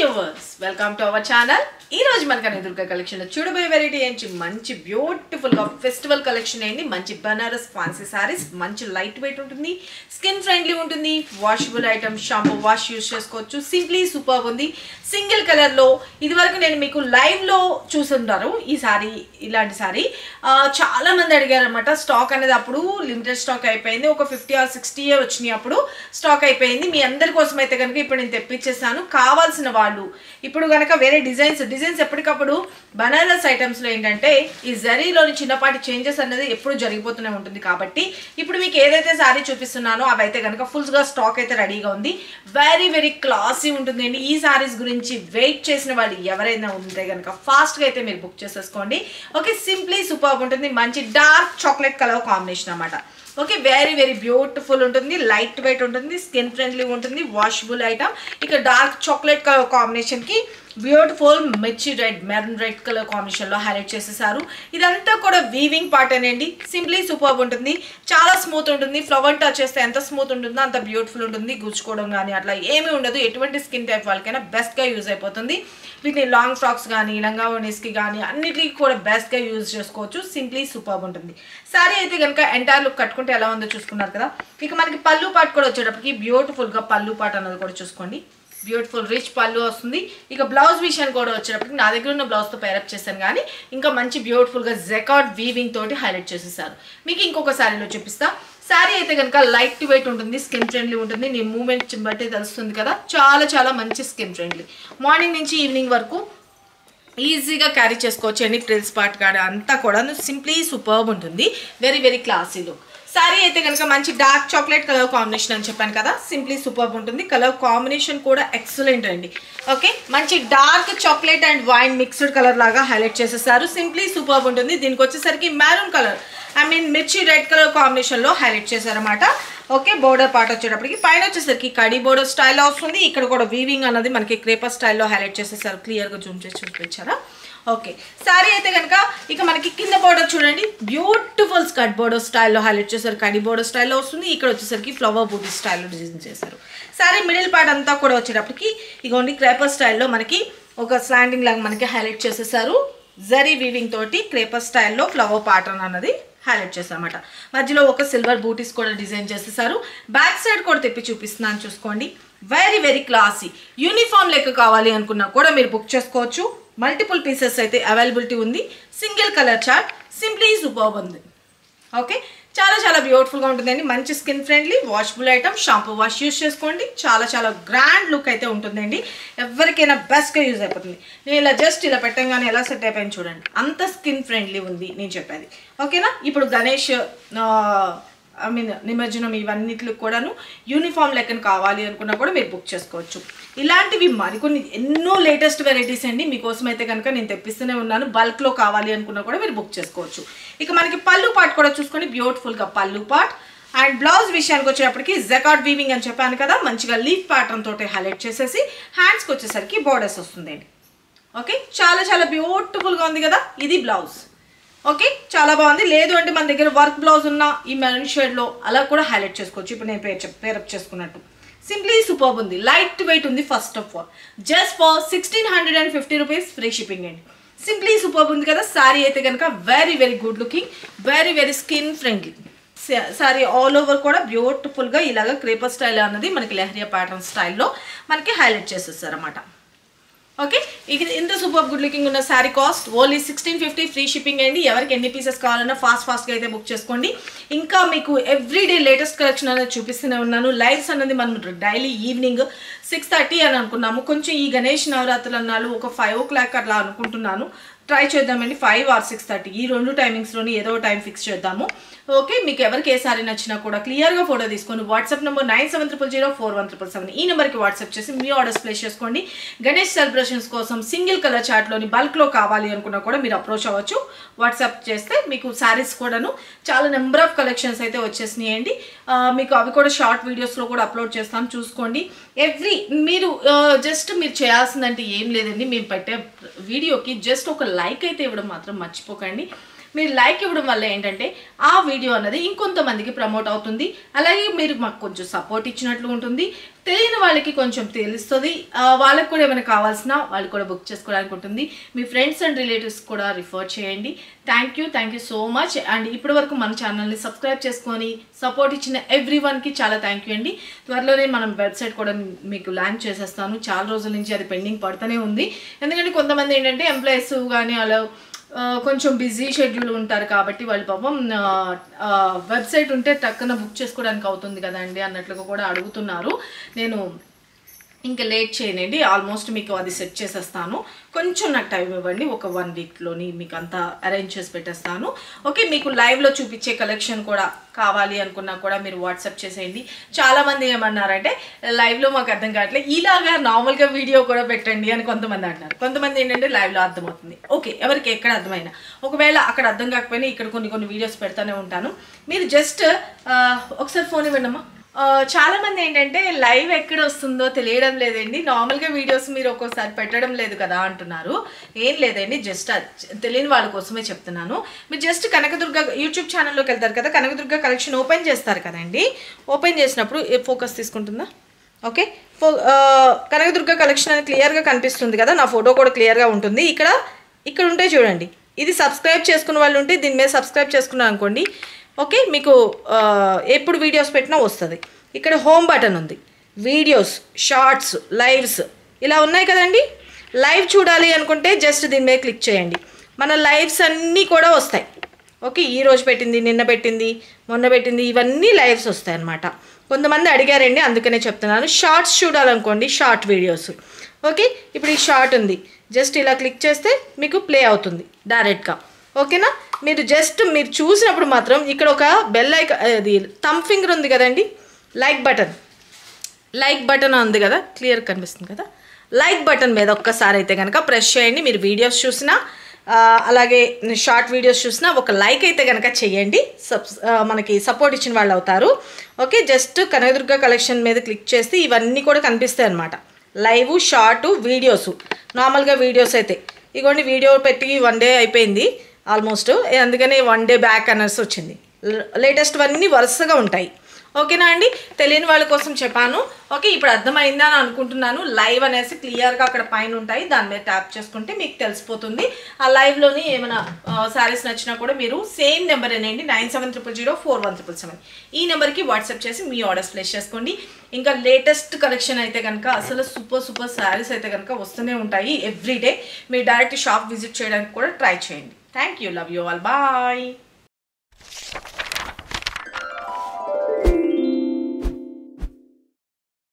viewers welcome to our channel ఈ రోజు మనకు ఎదురుగా కలెక్షన్ చూడబోయే వెరైటీ ఏంటి మంచి బ్యూటిఫుల్ గా ఫెస్టివల్ కలెక్షన్ ఏంటి మంచి బనారస్ ఫ్యాన్సీ సారీస్ మంచి లైట్ వెయిట్ ఉంటుంది స్కిన్ ఫ్రెండ్లీ ఉంటుంది washable item shampoo wash use చేసుకోవచ్చు సింప్లీ సూపర్ ఉంది సింగిల్ కలర్ లో ఇది వరకు నేను మీకు లైవ్ లో చూసుంటారు ఈ సారీ ఇలాంటి సారీ ఆ, చాలా మంది అడిగారు అనమాట స్టాక్ అనేది అప్పుడు లిమిటెడ్ స్టాక్ అయిపోయింది ఒక ఫిఫ్టీ ఆర్ సిక్స్టీ వచ్చినాయి అప్పుడు స్టాక్ అయిపోయింది మీ అందరి కోసం అయితే కనుక ఇప్పుడు నేను తెప్పించేసాను కావాల్సిన వాళ్ళు ఇప్పుడు కనుక వేరే డిజైన్స్ డిజైన్స్ ఎప్పటికప్పుడు బనారస్ ఐటమ్స్ లో ఏంటంటే ఈ జరీలోని చిన్నపాటి చేంజెస్ అనేది ఎప్పుడు జరిగిపోతూనే ఉంటుంది కాబట్టి ఇప్పుడు మీకు ఏదైతే సారీ చూపిస్తున్నానో అవి అయితే కనుక ఫుల్స్ గా స్టాక్ అయితే రెడీగా ఉంది వెరీ వెరీ క్లాసీ ఉంటుందండి ఈ సారీస్ గురించి వెయిట్ చేసిన వాళ్ళు ఎవరైనా ఉంటే కనుక ఫాస్ట్ గా అయితే మీరు బుక్ చేసేసుకోండి ఓకే సింప్లీ సూపర్ ఉంటుంది మంచి డార్క్ చాక్లెట్ కలర్ కాంబినేషన్ అన్నమాట ఓకే వెరీ వెరీ బ్యూటిఫుల్ ఉంటుంది లైట్ వెయిట్ ఉంటుంది స్కిన్ ఫ్రెండ్లీ ఉంటుంది వాషబుల్ ఐటమ్ ఇక డార్క్ చాక్లెట్ కలర్ కాంబినేషన్ కి బ్యూటిఫుల్ మిర్చి red maroon red colour combination లో హైలైట్ చేసేసారు ఇదంతా కూడా వీవింగ్ పార్ట్ అనేండి సింప్లీ సూపర్ ఉంటుంది చాలా స్మూత్ ఉంటుంది ఫ్లవర్ టచ్ చేస్తే ఎంత స్మూత్ ఉంటుందో అంత బ్యూటిఫుల్ ఉంటుంది గుచ్చుకోవడం కానీ అట్లా ఏమీ ఉండదు ఎటువంటి స్కిన్ టైప్ వాళ్ళకైనా బెస్ట్ గా యూజ్ అయిపోతుంది వీటిని లాంగ్ ఫ్రాక్స్ కానీ లంగా కి కానీ అన్నిటికీ కూడా బెస్ట్ గా యూజ్ చేసుకోవచ్చు సింప్లీ సూపర్ ఉంటుంది సారీ అయితే కనుక ఎంటైర్ లుక్ కట్టుకుంటే ఎలా ఉందో చూసుకున్నారు కదా ఇక మనకి పళ్ళు పాటు కూడా వచ్చేటప్పటికి బ్యూటిఫుల్ గా పళ్ళు పాటు అన్నది కూడా చూసుకోండి బ్యూటిఫుల్ రిచ్ పళ్ళు వస్తుంది ఇక బ్లౌజ్ విషయాన్ని కూడా వచ్చేటప్పటికి నా దగ్గర ఉన్న బ్లౌజ్తో పేరప్ చేశాను కానీ ఇంకా మంచి బ్యూటిఫుల్గా జెకాట్ వీవింగ్ తోటి హైలైట్ చేసేసారు మీకు ఇంకొక శారీలో చూపిస్తా శారీ అయితే కనుక లైట్ వెయిట్ ఉంటుంది స్కిన్ ఫ్రెండ్లీ ఉంటుంది నీ మూమెంట్ బట్టి తెలుస్తుంది కదా చాలా చాలా మంచి స్కిన్ ఫ్రెండ్లీ మార్నింగ్ నుంచి ఈవినింగ్ వరకు ఈజీగా క్యారీ చేసుకోవచ్చు ఎనీ ప్రిల్స్ పార్ట్ కాడ అంతా కూడా సింప్లీ సూపర్బ్ ఉంటుంది very very classy look sari అయితే కనుక మంచి డార్క్ చాక్లెట్ కలర్ కాంబినేషన్ అని చెప్పాను కదా సింప్లీ సూపర్బ్ ఉంటుంది కలర్ కాంబినేషన్ కూడా ఎక్సలెంట్ అండి ఓకే మంచి dark chocolate and wine mixed colour లాగా హైలైట్ చేసేసారు సింప్లీ సూపర్బ్ ఉంటుంది దీనికి వచ్చేసరికి మెరూన్ కలర్ ఐ మీన్ మిర్చి రెడ్ కలర్ కాంబినేషన్లో హైలైట్ చేశారన్నమాట ఓకే బోర్డర్ పార్ట్ వచ్చేటప్పటికి పైన వచ్చేసరికి కడి బోర్డర్ స్టైల్లో వస్తుంది ఇక్కడ కూడా వీవింగ్ అన్నది మనకి క్రేపర్ స్టైల్లో హైలైట్ చేసేసారు క్లియర్గా జూమ్ చేసి చూపించారా ఓకే సారీ అయితే కనుక ఇక మనకి కింద బోర్డర్ చూడండి బ్యూటిఫుల్ స్కర్ట్ బోర్డర్ స్టైల్లో హైలైట్ చేశారు కడి బోర్డర్ స్టైల్లో వస్తుంది ఇక్కడ వచ్చేసరికి ఫ్లవర్ బూటీ స్టైల్లో డిజైన్ చేశారు సారీ మిడిల్ పార్ట్ అంతా కూడా వచ్చేటప్పటికి ఇగోండి క్రేపర్ స్టైల్లో మనకి ఒక స్లాండింగ్ లాగా మనకి హైలైట్ చేసేసారు జరీ వీవింగ్ తోటి క్రేపర్ స్టైల్లో ఫ్లవర్ ప్యాటర్న్ అన్నది హైలైట్ చేశారన్నమాట మధ్యలో ఒక సిల్వర్ బూటీస్ కూడా డిజైన్ చేసేసారు బ్యాక్ సైడ్ కూడా తెప్పి చూపిస్తున్నాను చూసుకోండి వెరీ వెరీ క్లాసీ యూనిఫామ్ లెక్క కావాలి అనుకున్నా కూడా మీరు బుక్ చేసుకోవచ్చు మల్టిపుల్ పీసెస్ అయితే అవైలబిలిటీ ఉంది single colour chart simply super ఉంది ఓకే చాలా చాలా బ్యూటిఫుల్గా ఉంటుందండి మంచి skin friendly washable item shampoo wash use చేసుకోండి చాలా చాలా గ్రాండ్ లుక్ అయితే ఉంటుందండి ఎవరికైనా బెస్ట్గా యూజ్ అయిపోతుంది నేను ఇలా జస్ట్ ఇలా పెట్టంగానే ఎలా సెట్ అయిపోయింది చూడండి అంత స్కిన్ ఫ్రెండ్లీ ఉంది నేను చెప్పేది ఓకేనా ఇప్పుడు గణేష్ ఐ మీన్ నిమజ్జనం ఇవన్నిటికి కూడాను యూనిఫామ్ లెక్కన కావాలి అనుకున్నా కూడా మీరు బుక్ చేసుకోవచ్చు ఇలాంటివి మరికొన్ని ఎన్నో లేటెస్ట్ వెరైటీస్ అండి మీకోసం అయితే కనుక నేను తెప్పిస్తూనే ఉన్నాను బల్క్లో కావాలి అనుకున్నా కూడా మీరు బుక్ చేసుకోవచ్చు ఇక మనకి పళ్ళు పాట్ కూడా చూసుకొని బ్యూటిఫుల్గా పళ్ళు పాట్ అండ్ బ్లౌజ్ విషయానికి వచ్చేటప్పటికి జకాట్ వీవింగ్ అని చెప్పాను కదా మంచిగా లీఫ్ ప్యాటర్న్ తోటి హైలైట్ చేసేసి హ్యాండ్స్కి వచ్చేసరికి బోర్డర్స్ వస్తుందండి ఓకే చాలా చాలా బ్యూటిఫుల్గా ఉంది కదా ఇది బ్లౌజ్ ఓకే చాలా బాగుంది లేదు అంటే మన దగ్గర వర్క్ బ్లౌజ్ ఉన్న ఈ మెరూన్ షేడ్లో అలా కూడా హైలైట్ చేసుకోవచ్చు ఇప్పుడు నేను పేర్ పేరప్ చేసుకున్నట్టు సింప్లీ సూపర్ ఉంది లైట్ వెయిట్ ఉంది first of all just for sixteen hundred and fifty rupees free shipping అండి సింప్లీ సూపర్ ఉంది కదా సారీ అయితే కనుక very very good looking very very skin friendly sari all over కూడా బ్యూటిఫుల్గా ఇలాగ క్రేపర్ స్టైల్ అన్నది మనకి లెహరియా ప్యాటర్న్ స్టైల్లో మనకి హైలైట్ చేసేస్తారన్నమాట ఓకే ఇక ఇంత సూపర్ గుడ్ లుకింగ్ ఉన్న sari cost only sixteen fifty free shipping అండి ఎవరికి ఎన్ని పీసెస్ కావాలన్నా ఫాస్ట్ ఫాస్ట్గా అయితే బుక్ చేసుకోండి ఇంకా మీకు ఎవ్రీడే లేటెస్ట్ కలెక్షన్ అనేది చూపిస్తూనే ఉన్నాను లైవ్స్ అనేది మనం డైలీ ఈవినింగ్ సిక్స్ థర్టీ అని అనుకున్నాము కొంచెం ఈ గణేష్ నవరాత్రులు అన్నాలు ఒక ఫైవ్ ఓ క్లాక్ అట్లా అనుకుంటున్నాను ట్రై చేద్దామండి ఫైవ్ ఆర్ సిక్స్ థర్టీ ఈ రెండు టైమింగ్స్లోని ఏదో టైం ఫిక్స్ చేద్దాము ఓకే మీకు ఎవరికి ఏ సారీ నచ్చినా కూడా క్లియర్గా ఫోటో తీసుకొని WhatsApp number nine seven triple zero four one triple seven ఈ నెంబర్కి వాట్సాప్ చేసి మీ ఆర్డర్స్ ప్లేస్ చేసుకోండి గణేష్ సెలబ్రేషన్స్ కోసం సింగిల్ కలర్ చార్ట్లోని బల్క్లో కావాలి అనుకున్నా కూడా మీరు అప్రోచ్ అవ్వచ్చు వాట్సాప్ చేస్తే మీకు శారీస్ కూడాను చాలా నెంబర్ ఆఫ్ కలెక్షన్స్ అయితే వచ్చేసినాయండి ఆ, మీకు అవి కూడా షార్ట్ వీడియోస్లో కూడా అప్లోడ్ చేస్తాం చూసుకోండి ఎవ్రీ మీరు జస్ట్ మీరు చేయాల్సిందంటే ఏం లేదండి మేము పెట్టే వీడియోకి జస్ట్ ఒక లైక్ అయితే ఇవ్వడం మాత్రం మర్చిపోకండి మీరు లైక్ ఇవ్వడం వల్ల ఏంటంటే ఆ వీడియో అన్నది ఇంకొంతమందికి ప్రమోట్ అవుతుంది అలాగే మీరు మాకు కొంచెం సపోర్ట్ ఇచ్చినట్లు ఉంటుంది తెలియని వాళ్ళకి కొంచెం తెలుస్తుంది ఆ, వాళ్ళకి కూడా ఏమైనా కావాల్సిన వాళ్ళు కూడా బుక్ చేసుకోవడానికి ఉంటుంది మీ ఫ్రెండ్స్ అండ్ రిలేటివ్స్ కూడా రిఫర్ చేయండి thank you thank you so much and ఇప్పటి వరకు మన ఛానల్ని సబ్స్క్రైబ్ చేసుకొని సపోర్ట్ ఇచ్చిన ఎవ్రీ వన్కి చాలా థ్యాంక్ యూ అండి త్వరలోనే మనం వెబ్సైట్ కూడా మీకు లాంచ్ చేసేస్తాను చాలా రోజుల నుంచి అది పెండింగ్ పడుతూనే ఉంది ఎందుకంటే కొంతమంది ఏంటంటే ఎంప్లాయీస్ కానీ అలా ఆ, కొంచెం బిజీ షెడ్యూల్ ఉంటారు కాబట్టి వాళ్ళు పాపం వెబ్సైట్ ఉంటే టక్కున బుక్ చేసుకోవడానికి అవుతుంది కదండి అన్నట్లుగా కూడా అడుగుతున్నారు నేను ఇంకా లేట్ చేయనండి ఆల్మోస్ట్ మీకు అది సెట్ చేసేస్తాను కొంచెం నాకు టైం ఇవ్వండి ఒక వన్ వీక్లోని మీకు అంతా అరేంజ్ చేసి పెట్టేస్తాను ఓకే మీకు లైవ్లో చూపించే కలెక్షన్ కూడా కావాలి అనుకున్నా కూడా మీరు వాట్సాప్ చేసేయండి చాలామంది ఏమన్నారంటే లైవ్లో మాకు అర్థం కావట్లేదు ఇలాగా నార్మల్గా వీడియో కూడా పెట్టండి అని కొంతమంది అంటున్నారు కొంతమంది ఏంటంటే లైవ్లో అర్థమవుతుంది ఓకే ఎవరికి ఎక్కడ అర్థమైనా ఒకవేళ అక్కడ అర్థం కాకపోయినా ఇక్కడ కొన్ని కొన్ని వీడియోస్ పెడతానే ఉంటాను మీరు జస్ట్ ఒకసారి ఫోన్ ఇవ్వండి అమ్మా ఆ, చాలా మంది ఏంటంటే లైవ్ ఎక్కడ వస్తుందో తెలియడం లేదండి నార్మల్గా వీడియోస్ మీరు ఒక్కోసారి పెట్టడం లేదు కదా అంటున్నారు ఏం లేదండి జస్ట్ తెలియని వాళ్ళ కోసమే చెప్తున్నాను మీరు జస్ట్ కనకదుర్గ యూట్యూబ్ ఛానల్లోకి వెళ్తారు కదా కనకదుర్గ కలెక్షన్ ఓపెన్ చేస్తారు కదండి ఓపెన్ చేసినప్పుడు ఏ ఫోకస్ తీసుకుంటుందా ఓకే ఫో ఆ, కనకదుర్గ కలెక్షన్ అని క్లియర్గా కనిపిస్తుంది కదా నా ఫోటో కూడా క్లియర్గా ఉంటుంది ఇక్కడ ఇక్కడ ఉంటే చూడండి ఇది సబ్స్క్రైబ్ చేసుకున్న వాళ్ళు ఉంటే దీని మీద సబ్స్క్రైబ్ చేసుకున్నారు అనుకోండి ఓకే మీకు ఆ, ఎప్పుడు వీడియోస్ పెట్టినా వస్తుంది ఇక్కడ హోమ్ బటన్ ఉంది వీడియోస్ షార్ట్స్ లైవ్స్ ఇలా ఉన్నాయి కదండి లైవ్ చూడాలి అనుకుంటే జస్ట్ దీని మీద క్లిక్ చేయండి మన లైవ్స్ అన్నీ కూడా వస్తాయి ఓకే ఈ రోజు పెట్టింది నిన్న పెట్టింది మొన్న పెట్టింది ఇవన్నీ లైవ్స్ వస్తాయి అన్నమాట కొంతమంది అడిగారండి అందుకనే చెప్తున్నాను షార్ట్స్ చూడాలనుకోండి షార్ట్ వీడియోస్ ఓకే ఇప్పుడు ఈ షార్ట్ ఉంది జస్ట్ ఇలా క్లిక్ చేస్తే మీకు ప్లే అవుతుంది డైరెక్ట్గా ఓకేనా మీరు జస్ట్ మీరు చూసినప్పుడు మాత్రం ఇక్కడ ఒక బెల్ ఐక అది థమ్ ఫింగర్ ఉంది కదండి లైక్ బటన్ లైక్ బటన్ ఉంది కదా క్లియర్ కనిపిస్తుంది కదా లైక్ బటన్ మీద ఒక్కసారి అయితే కనుక ప్రెస్ చేయండి మీరు వీడియోస్ చూసినా ఆ, అలాగే షార్ట్ వీడియోస్ చూసినా ఒక లైక్ అయితే కనుక చేయండి సబ్ ఆ, మనకి సపోర్ట్ ఇచ్చిన వాళ్ళు అవుతారు ఓకే జస్ట్ కనకదుర్గ కలెక్షన్ మీద క్లిక్ చేస్తే ఇవన్నీ కూడా కనిపిస్తాయి అనమాట లైవ్ షార్ట్ వీడియోస్ నార్మల్గా వీడియోస్ అయితే ఇగోండి వీడియో పెట్టి వన్ డే అయిపోయింది ఆల్మోస్ట్ అందుకని వన్ డే బ్యాక్ అనేసి వచ్చింది లేటెస్ట్ అన్నీ వరుసగా ఉంటాయి ఓకేనా అండి తెలియని వాళ్ళ కోసం చెప్పాను ఓకే ఇప్పుడు అర్థమైందా అని అనుకుంటున్నాను లైవ్ అనేసి క్లియర్గా అక్కడ పైన ఉంటాయి దాని మీద ట్యాప్ చేసుకుంటే మీకు తెలిసిపోతుంది ఆ లైవ్లోని ఏమైనా శారీస్ నచ్చినా కూడా మీరు సేమ్ నెంబర్ అనేయండి nine seven triple zero four one triple seven ఈ నెంబర్కి వాట్సాప్ చేసి మీ ఆర్డర్స్ ప్లేస్ చేసుకోండి ఇంకా లేటెస్ట్ కలెక్షన్ అయితే కనుక అసలు సూపర్ సూపర్ శారీస్ అయితే కనుక వస్తూనే ఉంటాయి ఎవ్రీడే మీరు డైరెక్ట్ షాప్ విజిట్ చేయడానికి కూడా ట్రై చేయండి thank you love you all bye